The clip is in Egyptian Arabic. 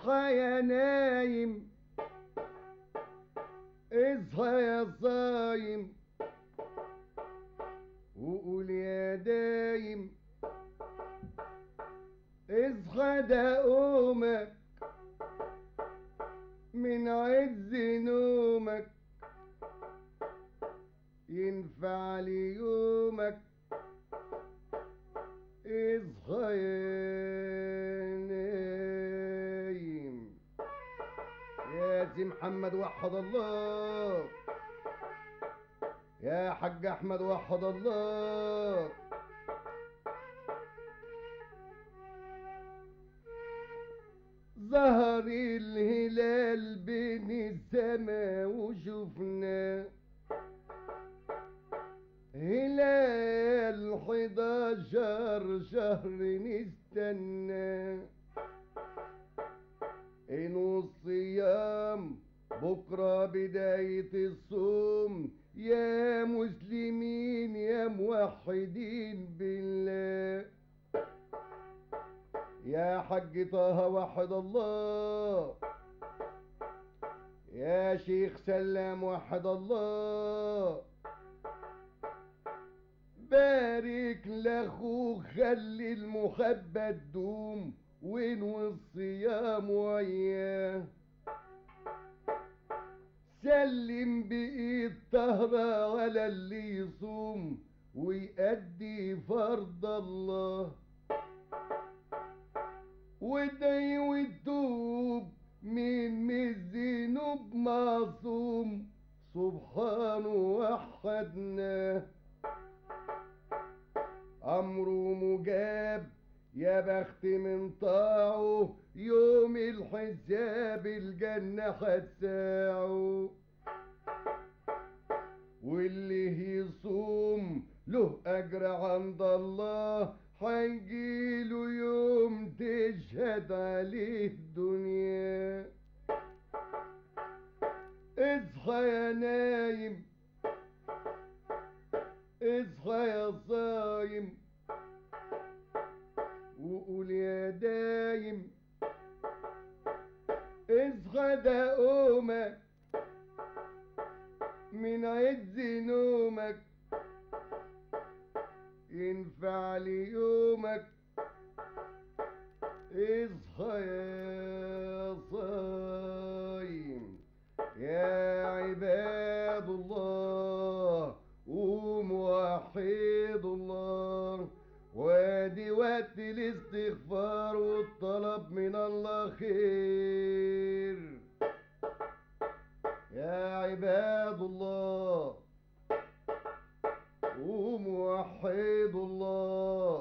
اصحى يا نايم اصحى يا صايم وقول يا دايم اصحى ده قومك من عز نومك ينفع ليومك اصحى يا نايم يا سي محمد وحد الله يا حاج احمد وحد الله ظهر الهلال بين السما وشفنا هلال حداشر شهر نستنى إنه الصيام بكرة بداية الصوم يا مسلمين يا موحدين بالله يا حج طه وحد الله يا شيخ سلام وحد الله بارك لاخوك خلي المحبة تدوم وانوي الصيام وياه سلم بإيد طهرة على اللي يصوم ويأدي فرض الله وادعي وتوب من من الذنوب معصوم سبحانه وحدناه أمره مجاب يا بخت من طاعه يوم الحساب الجنة هتساعه واللي يصوم له أجر عند الله هيجيله يوم تشهد عليه الدنيا اصحى يا نايم اصحى يا صايم وقول يا دايم اصحى ده قومك من عز نومك ينفع ليومك اصحى يا صايم يا عباد الله قوموا وحيدوا الله وادي وقت الاستغفار والطلب من الله خير يا عباد الله قوموا وحيدوا الله